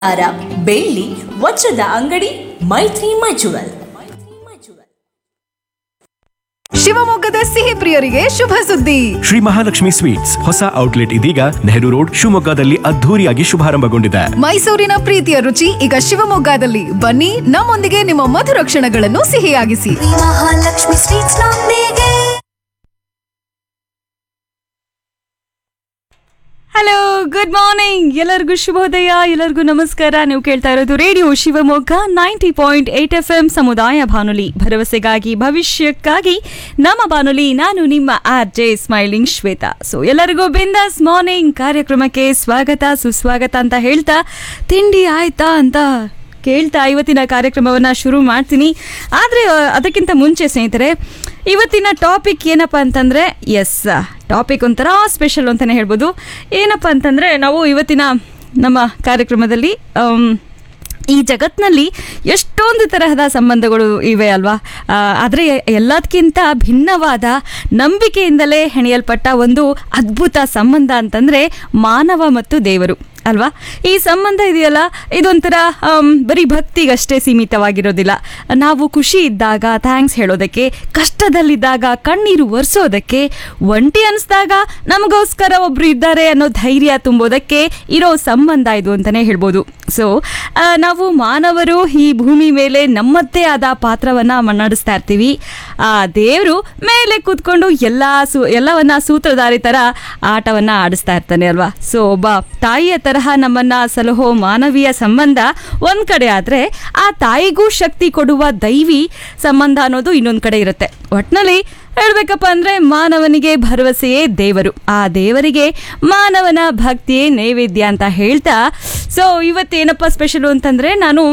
ಅರ ಬೆಳ್ಳಿ ವಜ್ರದ ಅಂಗಡಿ ಮೈತ್ರಿ ಮಜುವಲ್ ಶಿವಮೊಗ್ಗದ ಸಿಹಿ ಪ್ರಿಯರಿಗೆ ಶುಭ ಸುದ್ದಿ ಶ್ರೀ ಮಹಾಲಕ್ಷ್ಮಿ ಸ್ವೀಟ್ಸ್ ಹೊಸ ಔಟ್ಲೆಟ್ ಇದೀಗ ನೆಹರು ರೋಡ್ ಶಿವಮೊಗ್ಗದಲ್ಲಿ ಅದ್ಧೂರಿಯಾಗಿ ಶುಭಾರಂಭಗೊಂಡಿದೆ ಮೈಸೂರಿನ ಪ್ರೀತಿಯ ರುಚಿ ಈಗ ಶಿವಮೊಗ್ಗದಲ್ಲಿ ಬನ್ನಿ ನಮ್ಮೊಂದಿಗೆ ನಿಮ್ಮ ಮಧುರ ಕ್ಷಣಗಳನ್ನು ಸಿಹಿಯಾಗಿಸಿ ಮಹಾಲಕ್ಷ್ಮಿ ಸ್ವೀಟ್ಸ್ ನೊಂದಿಗೆ ಹಲೋ ಗುಡ್ ಮಾರ್ನಿಂಗ್ ಎಲ್ಲರಿಗೂ ಶುಭೋದಯ ಎಲ್ಲರಿಗೂ ನಮಸ್ಕಾರ ನೀವು ಕೇಳ್ತಾ ಇರೋದು radio Shivamogga ninety point eight F M ಸಮುದಾಯ ಬಾನುಲಿ ಭರವಸೆಗಾಗಿ ಭವಿಷ್ಯಕ್ಕಾಗಿ ನಮ್ಮ ಬಾನುಲಿ ನಾನು ನಿಮ್ಮ R J smiling Shweta so ಎಲ್ಲರಿಗೂ ಬಿಂದಾಸ್ ಮಾರ್ನಿಂಗ್ ಕಾರ್ಯಕ್ರಮಕ್ಕೆ ಸ್ವಾಗತ ಸುಸ್ವಾಗತ ಅಂತ ಹೇಳ್ತಾ ತಿಂಡಿ ಆಯ್ತಾ ಅಂತ ಕೇಳ್ತಾ ಇವತ್ತಿನ ಕಾರ್ಯಕ್ರಮವನ್ನು ಶುರು ಮಾಡ್ತೀನಿ ಆದರೆ ಅದಕ್ಕಿಂತ ಮುಂಚೆ ಸ್ನೇಹಿತರೆ ಇವತ್ತಿನ ಟಾಪಿಕ್ ಏನಪ್ಪ ಅಂತಂದರೆ ಎಸ್ ಟಾಪಿಕ್ ಒಂಥರ ಸ್ಪೆಷಲ್ ಅಂತಲೇ ಹೇಳ್ಬೋದು ಏನಪ್ಪ ಅಂತಂದರೆ ನಾವು ಇವತ್ತಿನ ನಮ್ಮ ಕಾರ್ಯಕ್ರಮದಲ್ಲಿ ಆಮ್, ಈ ಜಗತ್ತಿನಲ್ಲಿ ಎಷ್ಟೊಂದು ತರಹದ ಸಂಬಂಧಗಳು ಇವೆ ಅಲ್ವಾ ಆದರೆ ಎಲ್ಲದಕ್ಕಿಂತ ಭಿನ್ನವಾದ ನಂಬಿಕೆಯಿಂದಲೇ ಹೆಣೆಯಲ್ಪಟ್ಟ ಒಂದು ಅದ್ಭುತ ಸಂಬಂಧ ಅಂತಂದರೆ ಮಾನವ ಮತ್ತು ದೇವರು ಅಲ್ವಾ ಈ ಸಂಬಂಧ ಇದೆಯಲ್ಲ ಇದೊಂಥರ ಆಮ್, ಬರೀ ಭಕ್ತಿಗಷ್ಟೇ ಸೀಮಿತವಾಗಿರೋದಿಲ್ಲ ನಾವು ಖುಷಿ ಇದ್ದಾಗ ಥ್ಯಾಂಕ್ಸ್ ಹೇಳೋದಕ್ಕೆ ಕಷ್ಟದಲ್ಲಿದ್ದಾಗ ಕಣ್ಣೀರು ಒರೆಸೋದಕ್ಕೆ ಒಂಟಿ ಅನಿಸ್ದಾಗ ನಮಗೋಸ್ಕರ ಒಬ್ರು ಇದ್ದಾರೆ ಅನ್ನೋ ಧೈರ್ಯ ತುಂಬೋದಕ್ಕೆ ಇರೋ ಸಂಬಂಧ ಇದು ಅಂತಲೇ ಹೇಳ್ಬೋದು ಸೊ ನಾವು ಮಾನವರು ಈ ಭೂಮಿ ಮೇಲೆ ನಮ್ಮದೇ ಆದ ಪಾತ್ರವನ್ನು ಮನ್ನಡಿಸ್ತಾ ಇರ್ತೀವಿ ಆ ದೇವರು ಮೇಲೆ ಕೂತ್ಕೊಂಡು ಎಲ್ಲ ಸೂ ಎಲ್ಲವನ್ನ ಸೂತ್ರಧಾರಿ ಥರ ಆಟವನ್ನು ಆಡಿಸ್ತಾ ಇರ್ತಾನೆ ಅಲ್ವಾ ಸೊ ಒಬ್ಬ ತಾಯಿಯ ತರಹ ನಮ್ಮನ್ನ ಸಲಹೋ ಮಾನವೀಯ ಸಂಬಂಧ ಒಂದ್ ಕಡೆ ಆದ್ರೆ ಆ ತಾಯಿಗೂ ಶಕ್ತಿ ಕೊಡುವ ದೈವಿ ಸಂಬಂಧ ಅನ್ನೋದು ಇನ್ನೊಂದ್ ಕಡೆ ಇರುತ್ತೆ ಒಟ್ನಲ್ಲಿ ಹೇಳ್ಬೇಕಪ್ಪ ಅಂದ್ರೆ ಮಾನವನಿಗೆ ಭರವಸೆಯೇ ದೇವರು ಆ ದೇವರಿಗೆ ಮಾನವನ ಭಕ್ತಿಯೇ ನೈವೇದ್ಯ ಅಂತ ಹೇಳ್ತಾ ಸೊ ಇವತ್ತೇನಪ್ಪ ಸ್ಪೆಷಲು ಅಂತಂದ್ರೆ ನಾನು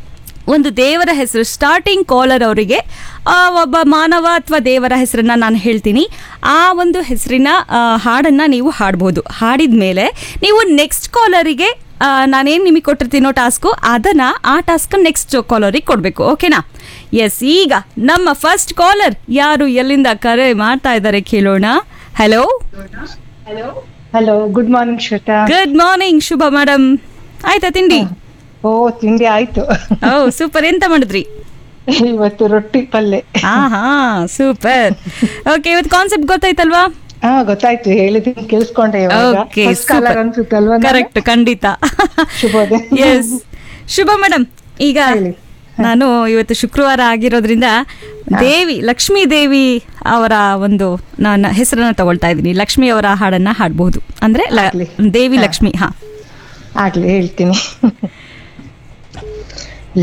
ಒಂದು ದೇವರ ಹೆಸರು ಸ್ಟಾರ್ಟಿಂಗ್ ಕಾಲರ್ ಅವರಿಗೆ ಆ, ಒಬ್ಬ ಮಾನವ ಅಥವಾ ದೇವರ ಹೆಸರನ್ನ ನಾನು ಹೇಳ್ತೀನಿ ಆ ಒಂದು ಹೆಸರಿನ ಆ, ಹಾಡನ್ನ ನೀವು ಹಾಡ್ಬೋದು ಹಾಡಿದ ಮೇಲೆ ನೀವು ನೆಕ್ಸ್ಟ್ ಕಾಲರಿಗೆ ನಾನೇನು ನಿಮಗೆ ಕೊಟ್ಟಿರ್ತೀನೋ ಟಾಸ್ಕು ಅದನ್ನ ಆ ಟಾಸ್ಕ್ ನೆಕ್ಸ್ಟ್ ಕಾಲರಿಗೆ ಕೊಡಬೇಕು ಓಕೆನಾ ಎಸ್ ಈಗ ನಮ್ಮ ಫಸ್ಟ್ ಕಾಲರ್ ಯಾರು ಎಲ್ಲಿಂದ ಕರೆ ಮಾಡ್ತಾ ಇದ್ದಾರೆ ಕೇಳೋಣ hello hello good morning Shweta good morning ಶುಭ ಮೇಡಮ್ ಆಯ್ತಾ ತಿಂಡಿ ಓ ತಿಂಡಿ ಆಯ್ತು ಓ ಸೂಪರ್ ಎಂತ ಮಾಡಿದ್ರಿ ಇವತ್ತು ರೊಟ್ಟಿ ಪಲ್ಲೆ ಹಾ ಹಾ ಸೂಪರ್ ಓಕೆ ಇವತ್ತು ಕಾನ್ಸೆಪ್ಟ್ ಗೊತ್ತಾಯ್ತಲ್ವಾ ಹಾ ಗೊತ್ತಾಯ್ತು ಹೇಳಿದ್ದೀನಿ ಕೇಳಿಸ್ಕೊಂಡೆ ಓಕೆ ಕಾಲರ್ ಅನ್ಸುತ್ತಲ್ವಾ ನಾನು? ಕರೆಕ್ಟ್ ಖಂಡಿತ ಶುಭೋದಯ. ಎಸ್ ಶುಭ ಮೇಡಮ್ ಈಗ ಹೇಳಿ. ನಾನು ಇವತ್ತು ಶುಕ್ರವಾರ ಆಗಿರೋದ್ರಿಂದ ದೇವಿ ಲಕ್ಷ್ಮೀ ದೇವಿ ಅವರ ಒಂದು ನನ್ನ ಹೆಸರನ್ನ ತಗೊಳ್ತಾ ಇದ್ದೀನಿ ಲಕ್ಷ್ಮಿ ಅವರ ಹಾಡನ್ನ ಹಾಡಬಹುದು ಅಂದ್ರೆ ಲ- ಆಗ್ಲಿ. ದೇವಿ ಹಾ. ಲಕ್ಷ್ಮಿ ಹಾ ಆಗ್ಲಿ ಹೇಳ್ತೀನಿ